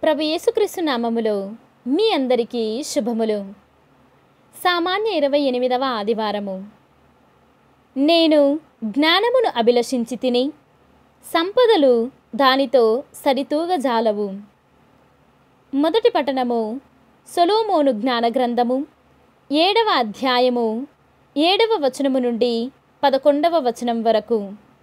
ప్రభు యేసుక్రీస్తు నామములో మీ అందరికీ శుభములు సామాన్య ఇరవై ఎనిమిదవ ఆదివారము నేను జ్ఞానమును అభిలషించి తిని సంపదలు దానితో సరితూగజాలవు మొదటి పట్టణము సొలోమోను జ్ఞాన గ్రంథము ఏడవ అధ్యాయము ఏడవ వచనము నుండి పదకొండవ వచనం వరకు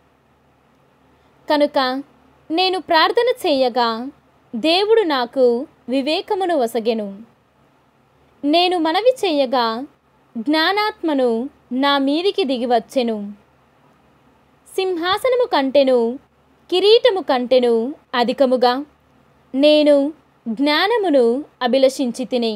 కనుక నేను ప్రార్థన చేయగా దేవుడు నాకు వివేకమును వసగెను నేను మనవి చేయగా జ్ఞానాత్మను నా మీదికి దిగివచ్చెను సింహాసనము కంటెను కిరీటము కంటెను అధికముగా నేను జ్ఞానమును అభిలషించి తిని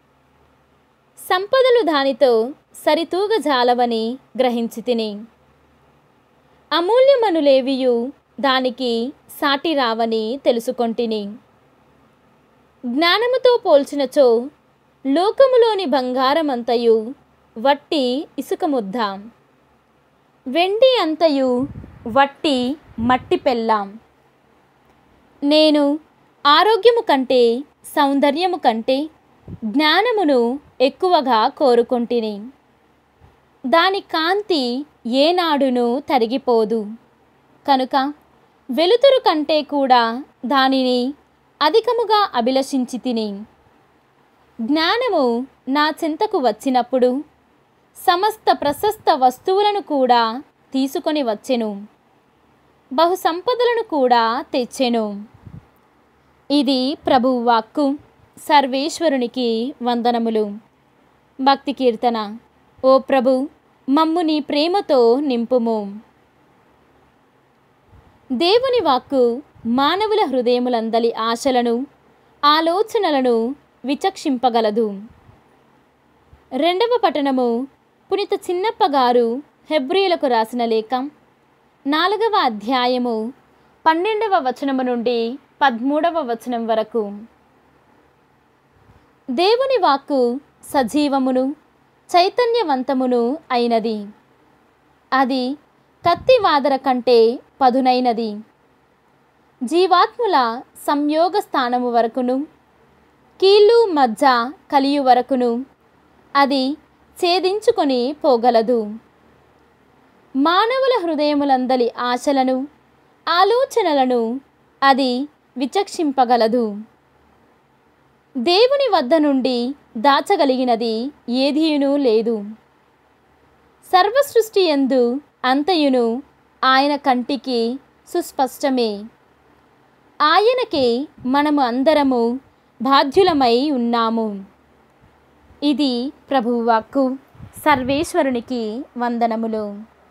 సంపదలు దానితో సరితూగజాలవని గ్రహించి తిని అమూల్యమనులేవియు దానికి సాటి రావని తెలుసుకొంటిని జ్ఞానముతో పోల్చినచో లోకములోని బంగారమంతయు వట్టి ఇసుక ముద్ద వెండి అంతయు వట్టి మట్టి పెళ్ళాం నేను ఆరోగ్యము కంటే సౌందర్యము కంటే జ్ఞానమును ఎక్కువగా కోరుకొంటిని దాని కాంతి ఏనాడును తరిగిపోదు కనుక వెలుతురు కంటే కూడా దానిని అధికముగా అభిలషించి తిని జ్ఞానము నా చింతకు వచ్చినప్పుడు సమస్త ప్రశస్త వస్తువులను కూడా తీసుకొని వచ్చెను బహు సంపదలను కూడా తెచ్చెను ఇది ప్రభు వాక్కు సర్వేశ్వరునికి వందనములు భక్తి కీర్తన ఓ ప్రభు మమ్ము నీ ప్రేమతో నింపుము దేవుని వాక్కు మానవుల హృదయములందలి ఆశలను ఆలోచనలను విచక్షింపగలదు రెండవ పట్టణము పునిత చిన్నప్ప గారు హెబ్రియులకు రాసిన లేఖ నాలుగవ అధ్యాయము పన్నెండవ వచనము నుండి పదమూడవ వచనం వరకు దేవుని వాక్కు సజీవమును చైతన్యవంతమును అయినది అది కత్తి వాదర కంటే పదునైనది జీవాత్ముల సంయోగ స్థానము వరకును కీళ్ళు మజ్జ కలియు వరకును అది ఛేదించుకొని పోగలదు మానవుల హృదయములందలి ఆశలను ఆలోచనలను అది విచక్షింపగలదు దేవుని వద్ద నుండి దాచగలిగినది ఏదీయునూ లేదు సర్వసృష్టి ఎందు అంతయును ఆయన కంటికి సుస్పష్టమే ఆయనకే మనము అందరము బాధ్యులమై ఉన్నాము ఇది ప్రభువాక్కు సర్వేశ్వరునికి వందనములు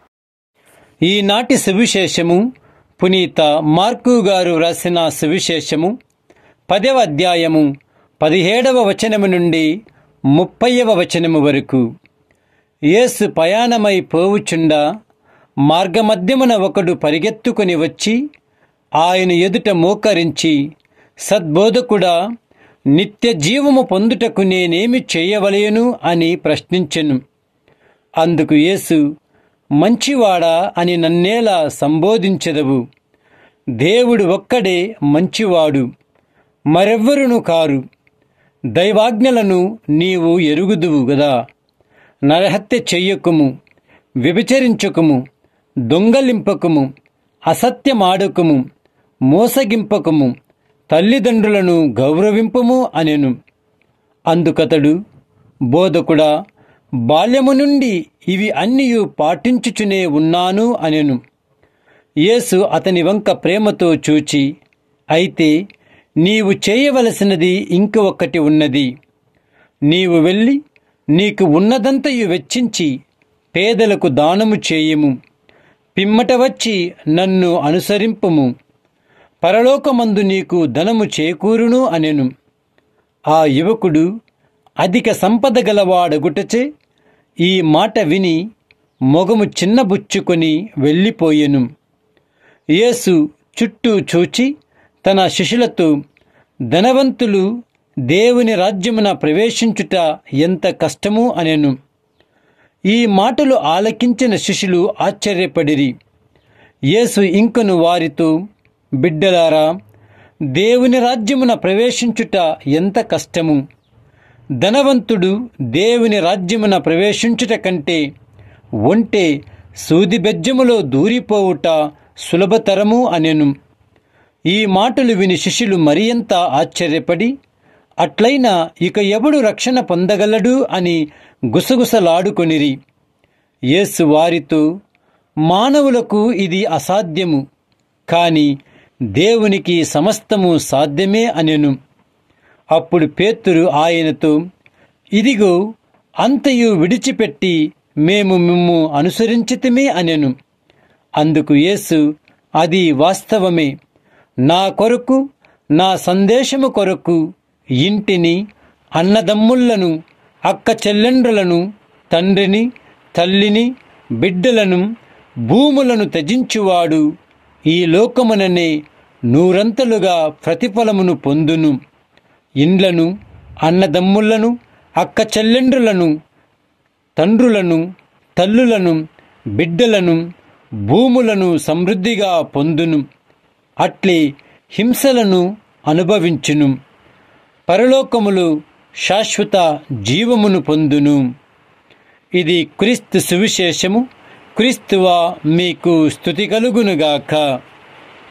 ఈనాటి సువిశేషము పునీత మార్కు గారు రాసిన సువిశేషము పదవ అధ్యాయము పదిహేడవ వచనము నుండి ముప్పైవ వచనము వరకు యేసు ప్రయాణమై పోవుచుండా మార్గమధ్యమున ఒకడు పరిగెత్తుకొని వచ్చి ఆయన ఎదుట మోకరించి సద్బోధకుడా నిత్య జీవము పొందుటకు నేనేమి చేయవలయను అని ప్రశ్నించెను అందుకు యేసు మంచివాడా అని నన్నేలా సంబోధించెదవు దేవుడు ఒక్కడే మంచివాడు మరెవ్వరును కారు దైవాజ్ఞలను నీవు ఎరుగుదువు గదా నరహత్య చెయ్యకుము వ్యభిచరించకుము దొంగలింపకుము అసత్యమాడకుము మోసగింపకుము తల్లిదండ్రులను గౌరవింపుము అనెను అందుకతడు బోధకుడా బాల్యము నుండి ఇవి అన్నియు పాటించుచునే ఉన్నాను అనెను యేసు అతని వంక ప్రేమతో చూచి అయితే నీవు చేయవలసినది ఇంక ఒక్కటి ఉన్నది నీవు వెళ్ళి నీకు ఉన్నదంతయు వెచ్చించి పేదలకు దానము చేయము పిమ్మట వచ్చి నన్ను అనుసరింపుము పరలోకమందు నీకు ధనము చేకూరును అనెను ఆ యువకుడు అధిక సంపద గలవాడగుటచే ఈ మాట విని మొగము చిన్నబుచ్చుకొని వెళ్ళిపోయెను యేసు చుట్టూ చూచి తన శిష్యులతో ధనవంతులు దేవుని రాజ్యమున ప్రవేశించుట ఎంత కష్టము అనెను ఈ మాటలు ఆలకించిన శిష్యులు ఆశ్చర్యపడిరి యేసు ఇంకను వారితో బిడ్డలారా దేవుని రాజ్యమున ప్రవేశించుట ఎంత కష్టము ధనవంతుడు దేవుని రాజ్యమున ప్రవేశించుట కంటే ఒంటే సూది బెజ్జములో దూరిపోవుట సులభతరము అనెను ఈ మాటలు విని శిష్యులు మరింత ఆశ్చర్యపడి అట్లయినా ఇక ఎవడు రక్షణ పొందగలడు అని గుసగుసలాడుకొనిరి యేసు వారితో మానవులకు ఇది అసాధ్యము కాని దేవునికి సమస్తము సాధ్యమే అనెను అప్పుడు పేతురు ఆయనతో ఇదిగో అంతయు విడిచిపెట్టి మేము మిమ్ము అనుసరించితమే అనెను అందుకు యేసు అది వాస్తవమే నా కొరకు నా సందేశము కొరకు ఇంటిని అన్నదమ్ములను అక్క చెల్లెండ్రులను తండ్రిని తల్లిని బిడ్డలను భూములను త్యజించువాడు ఈ లోకముననే నూరంతలుగా ప్రతిఫలమును పొందును ఇండ్లను అన్నదమ్ములను అక్క చెల్లెండ్రులను తండ్రులను తల్లులను బిడ్డలను భూములను సమృద్ధిగా పొందును అట్లే హింసలను అనుభవించును పరలోకములు శాశ్వత జీవమును పొందును ఇది క్రీస్తు సువిశేషము క్రీస్తువా మీకు స్థుతి కలుగునుగాక